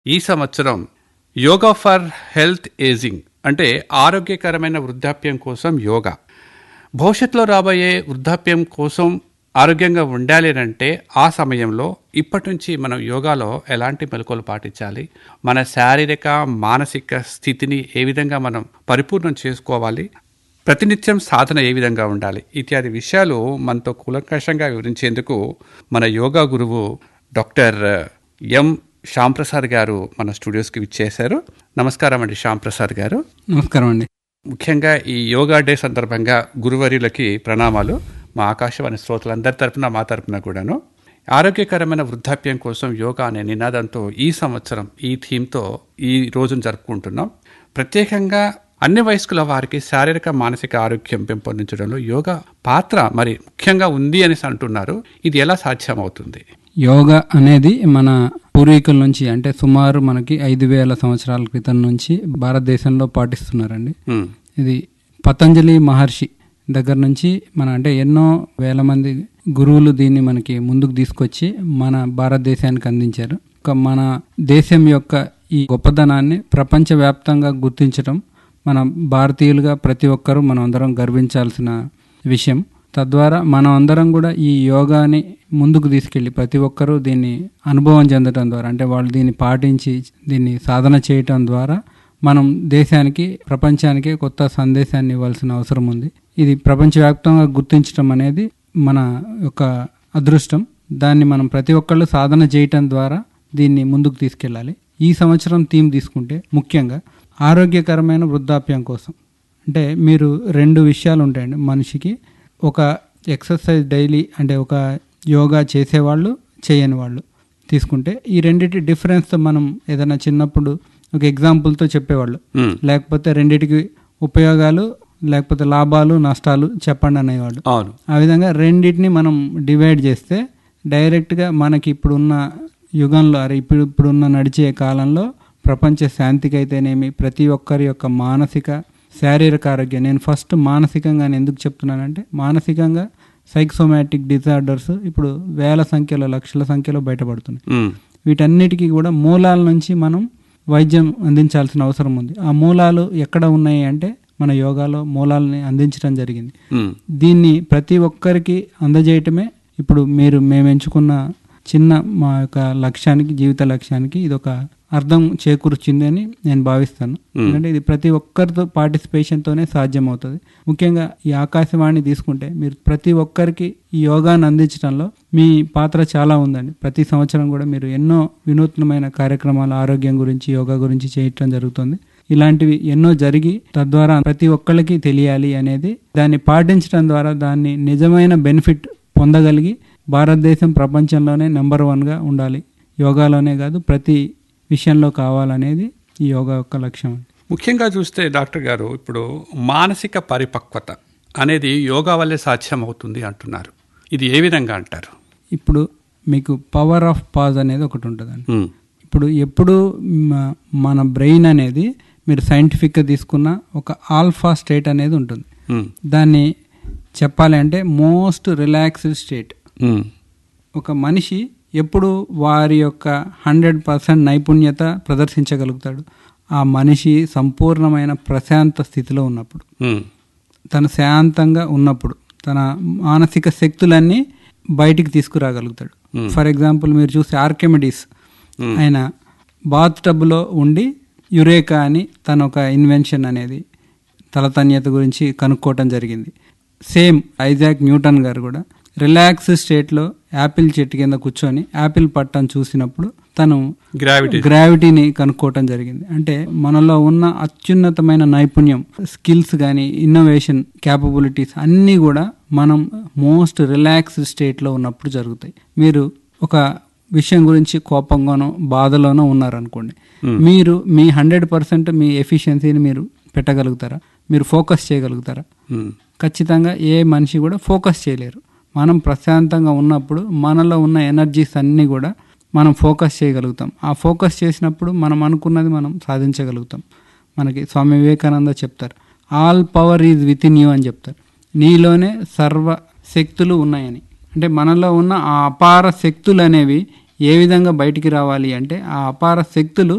ఈ సంవత్సరం yoga for health ageing అంటే ఆరోగ్యకరమైన వృద్ధాప్యం కోసం యోగా భవిష్యత్తులో రాబోయే వృద్ధాప్యం కోసం ఆరోగ్యంగా ఉండాలి అంటే ఆ సమయంలో ఇప్పటి నుంచి మనం యోగాలో ఎలాంటి మెలకువలు పాటించాలి మన శారీరక మానసిక స్థితిని ఏ విధంగా మనం పరిపూర్ణం చేసుకోవాలి ప్రతినిత్యం సాధన ఏ విధంగా ఉండాలి ఇత్యాది విషయాలు మనతో కూలంకషంగా వివరించేందుకు మన యోగా గురువు డాక్టర్ ఎం శ్యాంప్రసాద్ గారు మన స్టూడియోస్కి విచ్చేశారు నమస్కారం అండి శ్యాంప్రసాద్ గారు నమస్కారం అండి ముఖ్యంగా ఈ యోగా డే సందర్భంగా గురువర్యులకి ప్రణామాలు మా ఆకాశవాణి శ్రోతలందరి తరపున మా తరపున కూడాను ఆరోగ్యకరమైన వృద్ధాప్యం కోసం యోగా అనే నినాదంతో ఈ సంవత్సరం ఈ థీమ్తో ఈ రోజును జరుపుకుంటున్నాం ప్రత్యేకంగా అన్ని వయస్కుల వారికి శారీరక మానసిక ఆరోగ్యం పెంపొందించడంలో యోగా పాత్ర మరి ముఖ్యంగా ఉంది అనేసి అంటున్నారు ఇది ఎలా సాధ్యమవుతుంది యోగా అనేది మన పూర్వీకుల నుంచి అంటే సుమారు మనకి ఐదు వేల సంవత్సరాల క్రితం నుంచి భారతదేశంలో పాటిస్తున్నారండి ఉమ్, ఇది పతంజలి మహర్షి దగ్గర నుంచి మన అంటే ఎన్నో వేల మంది గురువులు దీన్ని మనకి ముందుకు తీసుకొచ్చి మన భారతదేశానికి అందించారు ఒక మన దేశం యొక్క ఈ గొప్పదనాన్ని ప్రపంచవ్యాప్తంగా గుర్తించడం మన భారతీయులుగా ప్రతి ఒక్కరూ మనం అందరం గర్వించాల్సిన విషయం తద్వారా మనం అందరం కూడా ఈ యోగాని ముందుకు తీసుకెళ్ళి ప్రతి ఒక్కరూ దీన్ని అనుభవం చెందడం ద్వారా అంటే వాళ్ళు దీన్ని పాటించి దీన్ని సాధన చేయటం ద్వారా మనం దేశానికి ప్రపంచానికి కొత్త సందేశాన్ని ఇవ్వాల్సిన అవసరం ఉంది ఇది ప్రపంచవ్యాప్తంగా గుర్తించడం అనేది మన యొక్క అదృష్టం దాన్ని మనం ప్రతి ఒక్కళ్ళు సాధన చేయటం ద్వారా దీన్ని ముందుకు తీసుకెళ్ళాలి ఈ సంవత్సరం థీమ్ తీసుకుంటే ముఖ్యంగా ఆరోగ్యకరమైన వృద్ధాప్యం కోసం అంటే మీరు రెండు విషయాలు ఉంటాయండి మనిషికి ఒక ఎక్సర్సైజ్ డైలీ అంటే ఒక యోగా చేసేవాళ్ళు చేయని వాళ్ళు తీసుకుంటే ఈ రెండింటి డిఫరెన్స్తో మనం ఏదైనా చిన్నప్పుడు ఒక ఎగ్జాంపుల్తో చెప్పేవాళ్ళు ఉమ్, లేకపోతే రెండిటికి ఉపయోగాలు లేకపోతే లాభాలు నష్టాలు చెప్పండి అనేవాళ్ళు అవును ఆ విధంగా రెండింటిని మనం డివైడ్ చేస్తే డైరెక్ట్గా మనకి ఇప్పుడున్న యుగంలో అరే ఇప్పుడు ఇప్పుడున్న నడిచే కాలంలో ప్రపంచ శాంతికి అయితేనేమి ప్రతి ఒక్కరి యొక్క మానసిక శారీరక ఆరోగ్యం నేను ఫస్ట్ మానసికంగా నేను ఎందుకు చెప్తున్నానంటే మానసికంగా సైక్సోమాటిక్ డిజార్డర్స్ ఇప్పుడు వేల సంఖ్యలో లక్షల సంఖ్యలో బయటపడుతున్నాయి ఉమ్, వీటన్నిటికీ కూడా మూలాల నుంచి మనం వైద్యం అందించాల్సిన అవసరం ఉంది ఆ మూలాలు ఎక్కడ ఉన్నాయి అంటే మన యోగాలో మూలాలని అందించడం జరిగింది ఉమ్, దీన్ని ప్రతి ఒక్కరికి అందజేయటమే ఇప్పుడు మీరు మేము ఎంచుకున్న చిన్న మా యొక్క లక్ష్యానికి జీవిత లక్ష్యానికి ఇది ఒక అర్థం చేకూర్చింది అని నేను భావిస్తాను ఎందుకంటే ఇది ప్రతి ఒక్కరితో పార్టిసిపేషన్తోనే సాధ్యమవుతుంది ముఖ్యంగా ఈ ఆకాశవాణి తీసుకుంటే మీరు ప్రతి ఒక్కరికి ఈ యోగాను అందించడంలో మీ పాత్ర చాలా ఉందండి ప్రతి సంవత్సరం కూడా మీరు ఎన్నో వినూత్నమైన కార్యక్రమాలు ఆరోగ్యం గురించి యోగా గురించి చేయటం జరుగుతుంది ఇలాంటివి ఎన్నో జరిగి తద్వారా ప్రతి ఒక్కళ్ళకి తెలియాలి అనేది దాన్ని పాటించడం ద్వారా దాన్ని నిజమైన బెనిఫిట్ పొందగలిగి భారతదేశం ప్రపంచంలోనే నెంబర్ వన్గా ఉండాలి యోగాలోనే కాదు ప్రతి విషయంలో కావాలనేది ఈ యోగా యొక్క లక్ష్యం ముఖ్యంగా చూస్తే డాక్టర్ గారు ఇప్పుడు మానసిక పరిపక్వత అనేది యోగా వల్లే సాధ్యమవుతుంది అంటున్నారు ఇది ఏ విధంగా అంటారు ఇప్పుడు మీకు పవర్ ఆఫ్ పాజ్ అనేది ఒకటి ఉంటుందండి ఉమ్, ఇప్పుడు ఎప్పుడు మ- మన బ్రెయిన్ అనేది మీరు సైంటిఫిక్గా తీసుకున్న ఒక ఆల్ఫా స్టేట్ అనేది ఉంటుంది ఉమ్, దాన్ని చెప్పాలి అంటే మోస్ట్ రిలాక్స్డ్ స్టేట్ ఉమ్, ఒక మనిషి ఎప్పుడు వారి యొక్క హండ్రెడ్ పర్సెంట్ నైపుణ్యత ప్రదర్శించగలుగుతాడు ఆ మనిషి సంపూర్ణమైన ప్రశాంత స్థితిలో ఉన్నప్పుడు ఉమ్, తను శాంతంగా ఉన్నప్పుడు తన మానసిక శక్తులన్నీ బయటికి తీసుకురాగలుగుతాడు ఫర్ ఎగ్జాంపుల్ మీరు చూస్తే ఆర్కెమిడీస్ ఆయన బాత్ టబ్లో ఉండి యురేకా అని తన ఒక ఇన్వెన్షన్ అనేది తలతన్యత గురించి కనుక్కోవటం జరిగింది సేమ్ ఐజాక్ న్యూటన్ గారు కూడా రిలాక్స్ స్టేట్లో యాపిల్ చెట్టు కింద కూర్చొని యాపిల్ పట్టం చూసినప్పుడు తను గ్రావిటీ గ్రావిటీని కనుక్కోవటం జరిగింది అంటే మనలో ఉన్న అత్యున్నతమైన నైపుణ్యం స్కిల్స్ కానీ ఇన్నోవేషన్ క్యాపబిలిటీస్ అన్నీ కూడా మనం మోస్ట్ రిలాక్స్డ్ స్టేట్లో ఉన్నప్పుడు జరుగుతాయి మీరు ఒక విషయం గురించి కోపంగానో బాధలోనో ఉన్నారనుకోండి మీరు మీ హండ్రెడ్ పర్సెంట్ మీ ఎఫిషియన్సీని మీరు పెట్టగలుగుతారా మీరు ఫోకస్ చేయగలుగుతారా ఉమ్, ఖచ్చితంగా ఏ మనిషి కూడా ఫోకస్ చేయలేరు మనం ప్రశాంతంగా ఉన్నప్పుడు మనలో ఉన్న ఎనర్జీస్ అన్నీ కూడా మనం ఫోకస్ చేయగలుగుతాం ఆ ఫోకస్ చేసినప్పుడు మనం అనుకున్నది మనం సాధించగలుగుతాం మనకి స్వామి వివేకానంద చెప్తారు all power is within you అని చెప్తారు నీలోనే సర్వ శక్తులు ఉన్నాయని అంటే మనలో ఉన్న ఆ అపార శక్తులు అనేవి ఏ విధంగా బయటికి రావాలి అంటే ఆ అపార శక్తులు